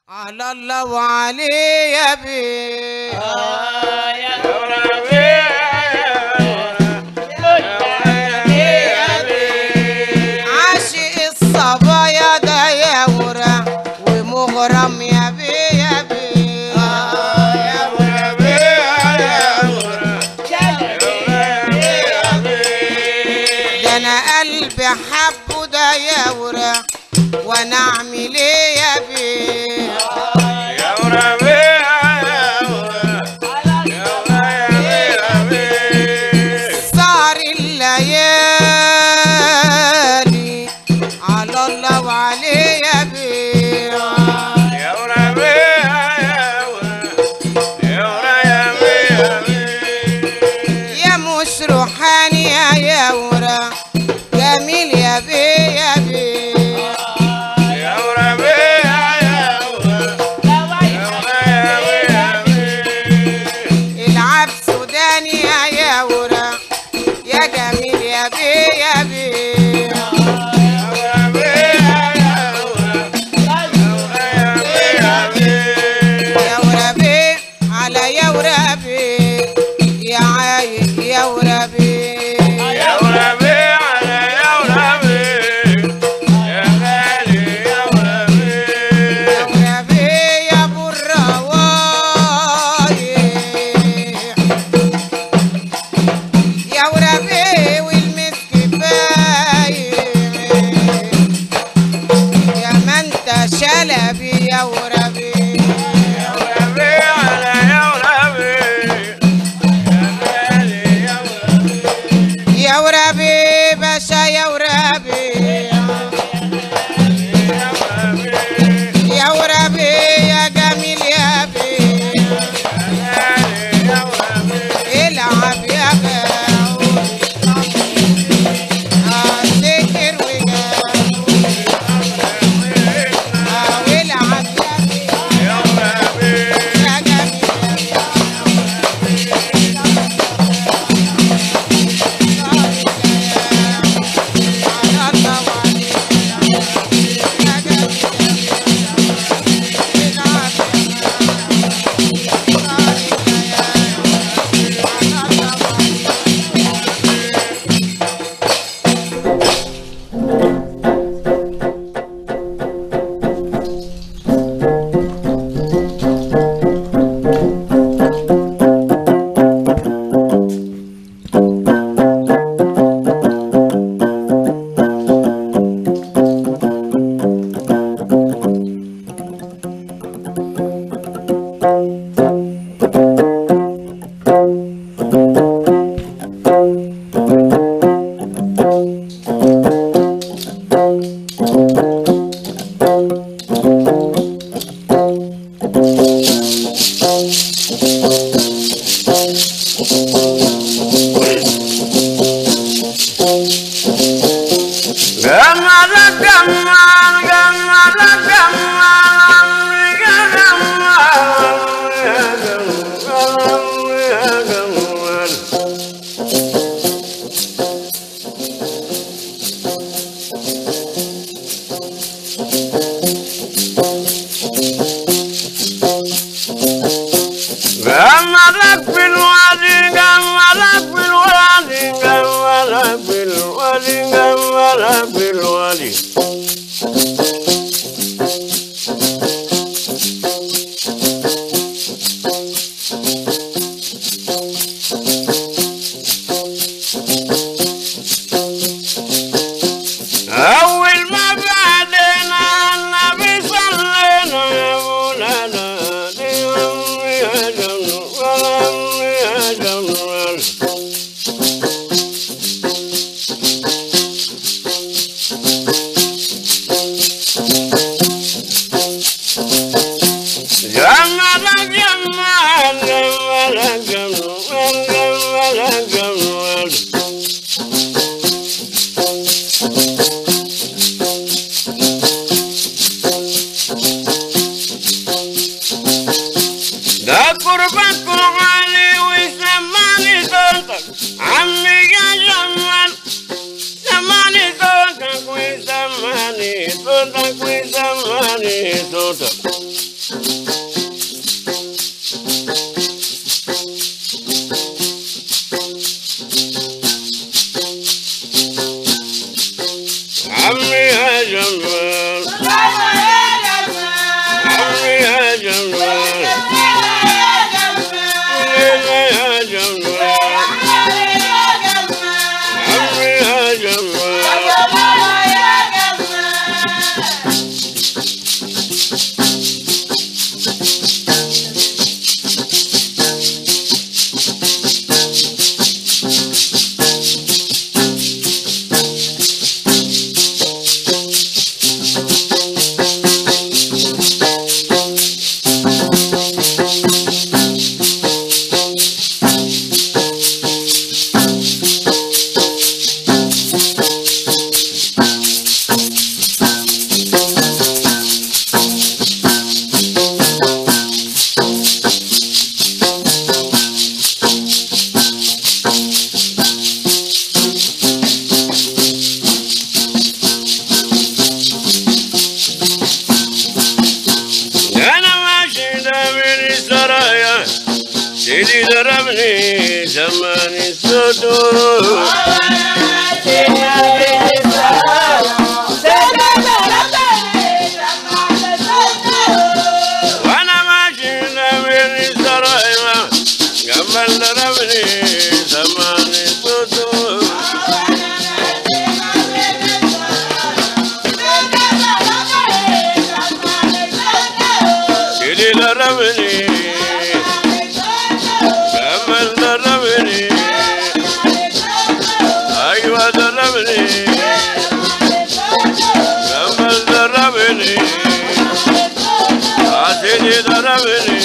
على الله وعليه يا بيه عاشق الصبايا ده يا ورا ومغرم يا بيه يا بيه ده انا قلبي حبه ده يا ورا وانا اعمل ايه يا بيه سهر الليالي على الله وعليه يا بيه يا مش روحاني يا يا ورا جميل يا بيه يا بيه العب سوداني يا يا ورا يا جميل يا بيه يا بيه يا ورا بيه على يا ورا بيه يا عايق يا ورا بيه يا ورا بيه يا ابو الروايح يا ورا بيه والمسك بايع يا ما انت شلبي يا ورا بيه يا ورابي باشا يا ورابي يا ورابي يا جميل يا بي العب يا غاوي افتكر وجاوي آه، والعب يا بي يا جميل يا جملك بالوادي جملك بالوادي جملك بالوادي جملك بالوادي أول ما بعدنا النبي صلينا يا مولانا يا جمال يا جمال جمال جمال جمال جمال جمال جمال ده قربك غالي وسماني صوتك عمي يا جمال سماني صوتك وسماني صوتك وسماني صوتك سيدي ضربني زماني صدور وانا ماشي من سرايا قبل ضربني زماني صدور سيدي ضربني قبل ضربني ايوه ضربني قبل ضربني آه سيدي ضربني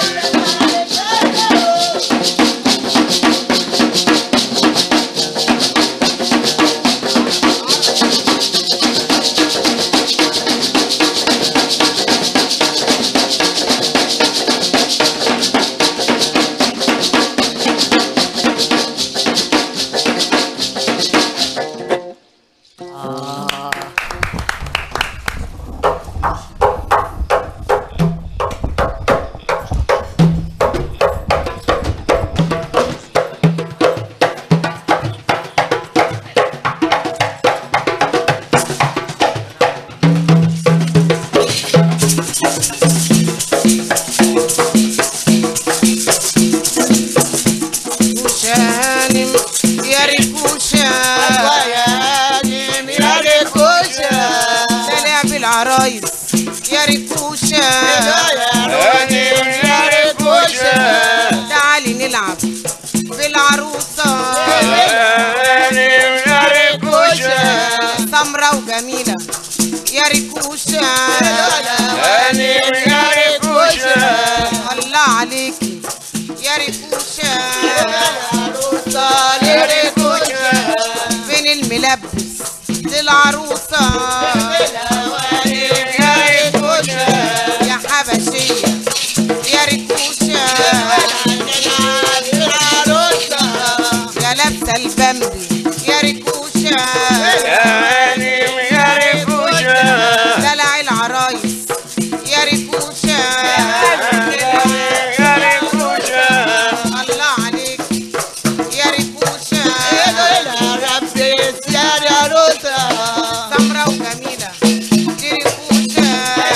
وشانم يا ريكوشا ده لعب العرايس يا ريكوشا هاني يا ريكوشة تعالي نلعب بالعروسة هاني يا ريكوشة سمرة وجميلة يا ريكوشا هاني يا ريكوشة الله عليكي يا ريكوشا فين الملبس للعروسة يا حبشية يا ريكوشا يا لابسة البمبي يا ريكوشا هاني يا ريكوشة دلع العرايس يا ريكوشا يا ريكوشة الله عليك يا ريكوشا سمرة وجميلة دي ريكوشا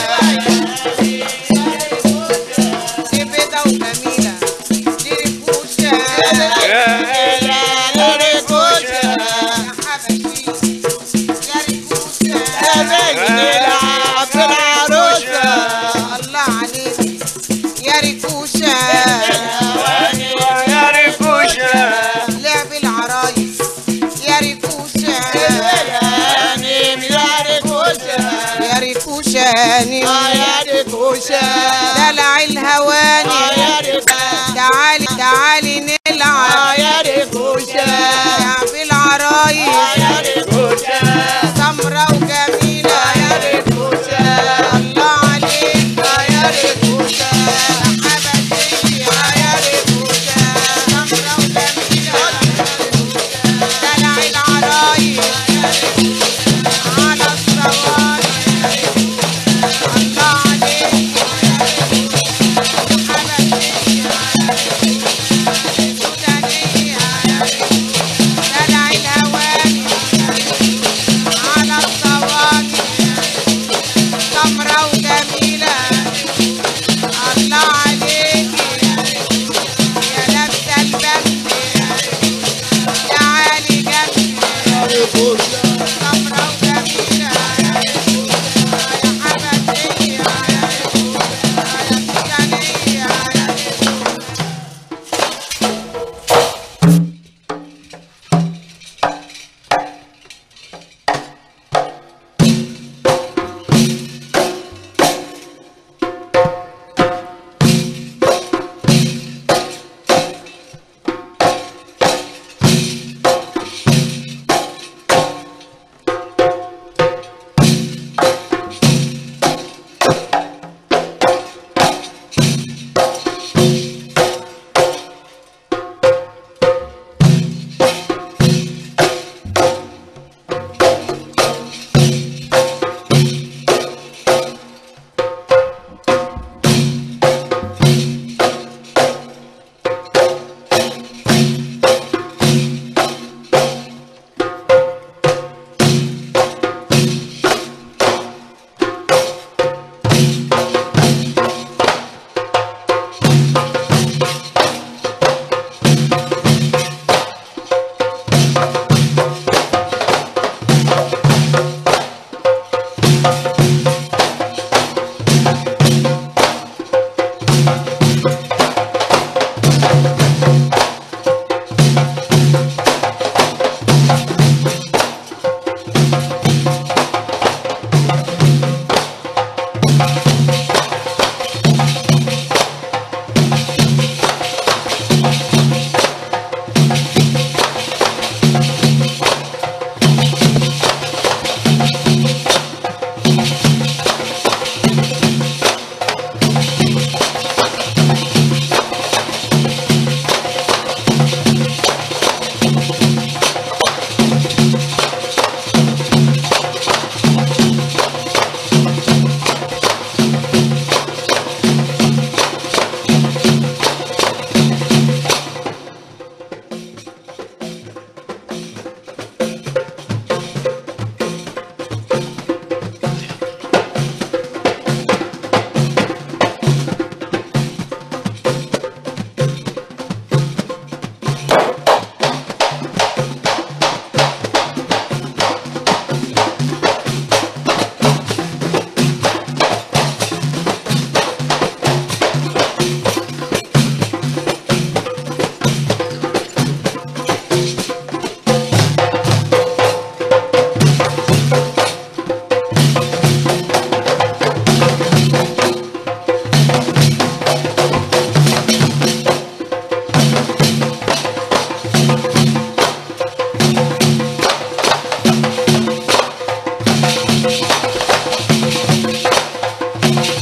دي بيضة وجميلة دي ريكوشا يا ريكوشة يا حبشي يا ريكوشا الله عليك يا ريكوشا يا ريكوشة لعب العرايس يا ريكوشا يا ريكوشاني دلع الهواني تعالي تعالي نلعب لعب العرايس سمرة وجميلة الله عليك يا ريكوشا حبشية يا ريكوشا سمرة وجميلة دلع العرايس على الصواني الله عليك حبشية سودانية دلع الهواني على الصواني سمرة وجميلة الله عليك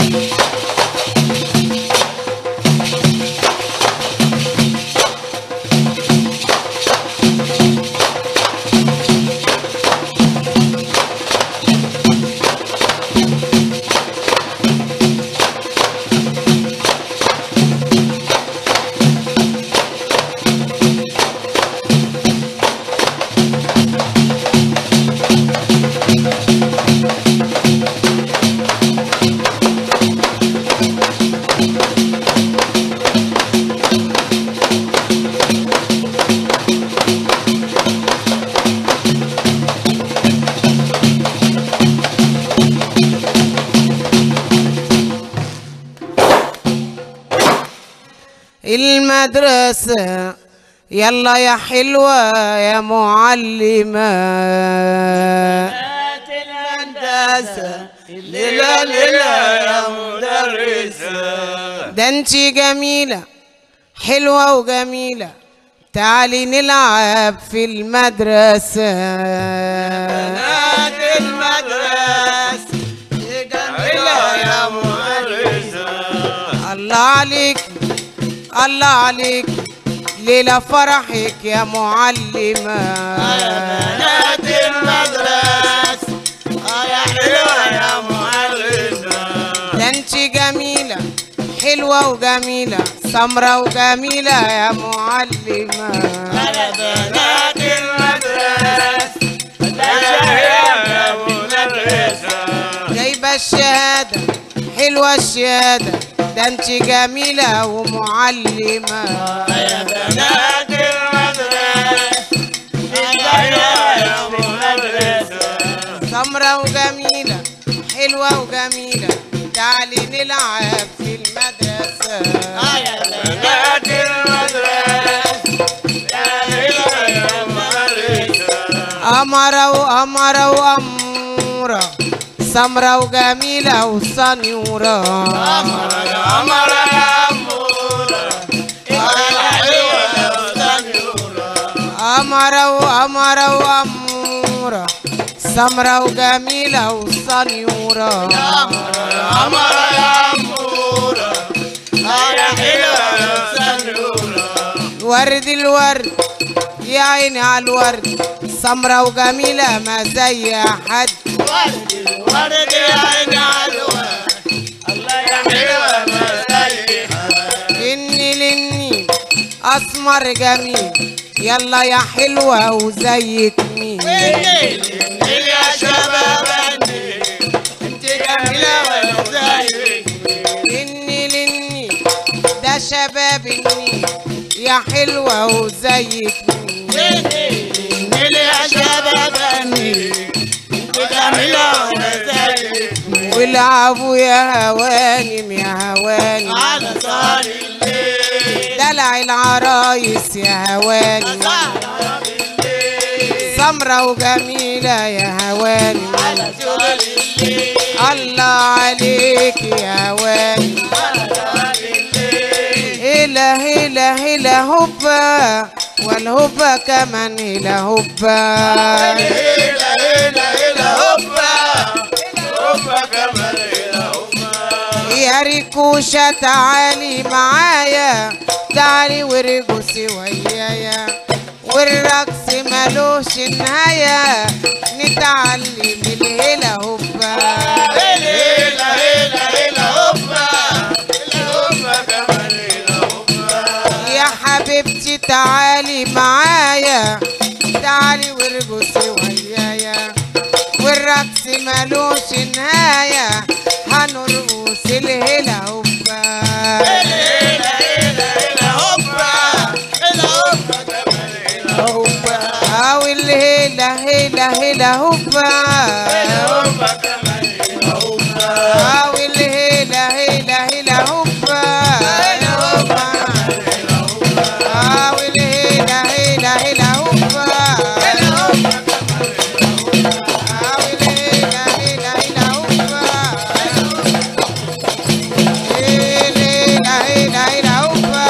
المدرسة يلا يا حلوة يا معلمة الهندسة ليلة ليلة يا مدرسة ده انتي جميلة حلوة وجميلة تعالي نلعب في المدرسة بنات المدرسة جميلة يا مدرسة الله عليك الله عليك ليلة فرحك يا معلمة بنات المدرسة يا حلوة يا مدرسة ده انتي جميلة حلوة وجميلة سمرة وجميلة يا معلمة بنات المدرسة يا مدرسة جايبة الشهادة حلوة الشهادة ده انتي جميلة ومعلمة بنات المدرسة يا مدرسة سمرة وجميلة حلوة وجميلة تعالي نلعب في المدرسة بنات المدرسة يا مدرسة أمرة وأمرة وأمورة سمرة وجميلة وصنيورة أمر يا أمر يا أمورة يا حلوة يا سنيورة أمرة وأمرة وأمورة سمرة وجميلة وصنيورة أمر يا أمر يا أمورة يا حلوة يا سنيورة ورد الورد يا عيني على الورد سمرة وجميلة ما زي حد ورد الورد يا عيني على الورد الله يا حلوة ما زيها إني لني أسمر جميل يلا يا حلوة وزيك مين الليل يا شباب النيل انت جميلة ولا زيك إني لني ده شباب النيل يا حلوة وزيك مين الليل يا شباب النيل انت جميلة ولا زيك والعبوا يا هوانم يا هوانم على صار الليل دلع العرايس يا هوانم صار الليل سمرة وجميلة يا هوانم على صار الليل الله عليك يا هوانم على صار الليل هلا هلا هلا هوبا والهوبا كمان هلا هوبا هيلا هيلا هيلا هوبا هوبا كمان هيلا هوبا يا ريكوشة تعالي معايا تعالي وارقصي ويايا والرقص ملوش نهاية نتعلم الهلا هوبا هيلا هيلا هيلا هوبا هيلا هوبا كمان هيلا هوبا يا حبيبتي تعالي معايا تعالي وارقصي ويايا والرقص ملوش نهاية هنرقص الهلا هوبا هيلا هيلا هيلا هوبا هيلا هوبا كمان هيلا هوبا أو الهلا هلا هلا هوبا هيلا هوبا كمان هيلا هوبا أو الهلا هلا هلا هوبا هيلا هوبا كمان هيلا هوبا أو الهلا هلا هلا هوبا هيلا هوبا كمان هيلا هوبا أو الهلا هلا هلا هوبا الهلا هلا هلا هوبا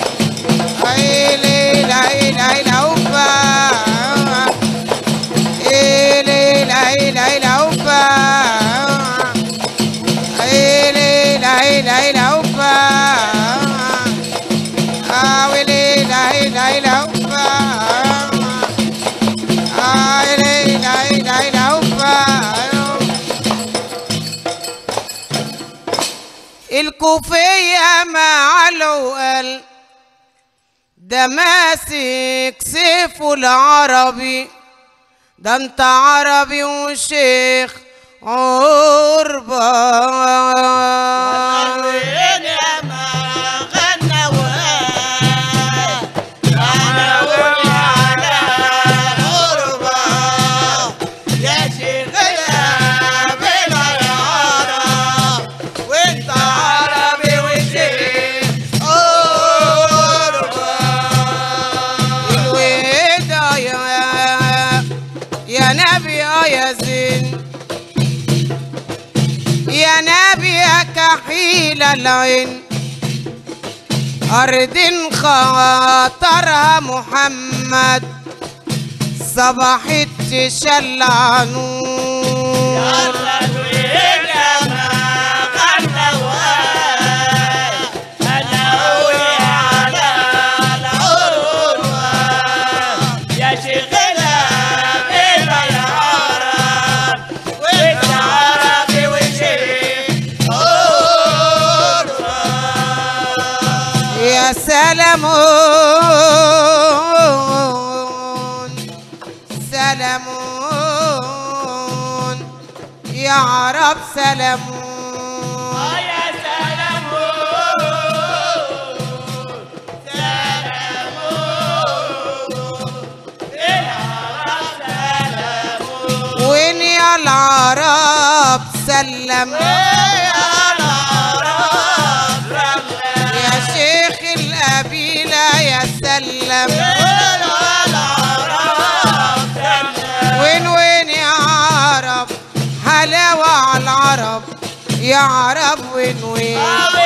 الهلا هلا هلا هوبا لا لا اوبا آه ويلي لا لا لا اوبا آه ويلي لا لا لا اوبا الكوفية مع العقل ده ماسك سيفه العربي ده انت عربي وشيخ عربان وين يا ما غنى أنا على غربة يا شيخ يا بلا يارا وانت عربي وشيخ غربة الوداع يا يا نبي يا زين يا نبي يا كحيل العين أرض خاطرها محمد صبحت تشلع نور يا سلامون سلامون يا عرب سلامون وين يا العرب سلم يا شيخ القبيلة يا سلم وين وين يا عرب حلاوة على العرب يا عرب وين وين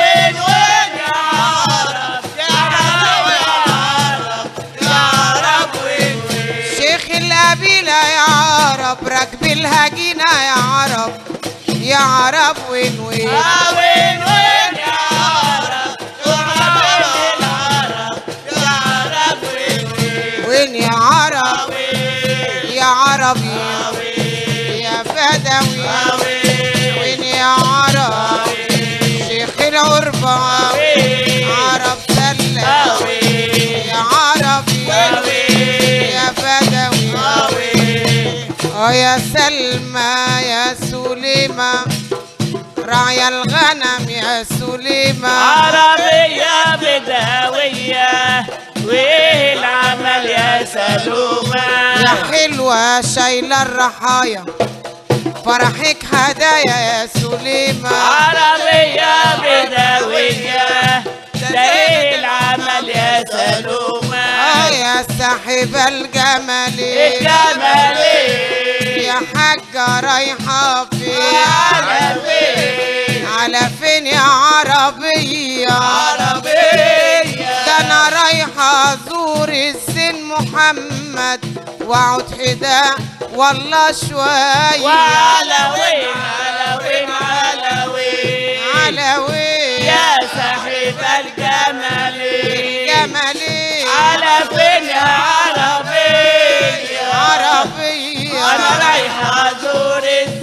شيخ القبيلة يا عرب راكب الهجينة يا عرب يا عرب وين وين وين وين يا عرب يا عرب يا عرب وين وين وين يا عرب يا عربي يا بدوي وين يا عرب شيخ العربة عرب سلم يا عربي يا بدوي اه يا سلمى يا سليمة راعي الغنم يا سليمة عربية بداوية وايه العمل يا سلومة يا حلوة شايلة الرحايا فرحك هدايا يا سليمة عربية بداوية ده ايه العمل يا سلومة اه يا صاحب الجمال الجمالي يا حاجة رايحة فين على فين على فين يا عربية عربية ده انا رايحة ازور الزين محمد واقعد حدا والله شوية وعلى وين على وين على وين على وين يا صاحب الجمالي جمالي على فين يا عربية عربية أنا رايحة أزور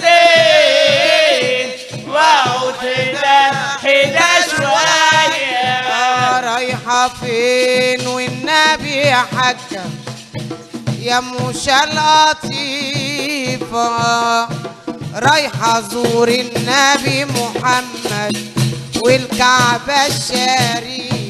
الزين وأقعد حدا حدا شوية آه، رايحة فين والنبي يا حاجة يا موشة لطيفة رايحة أزور النبي محمد والكعبة الشريفة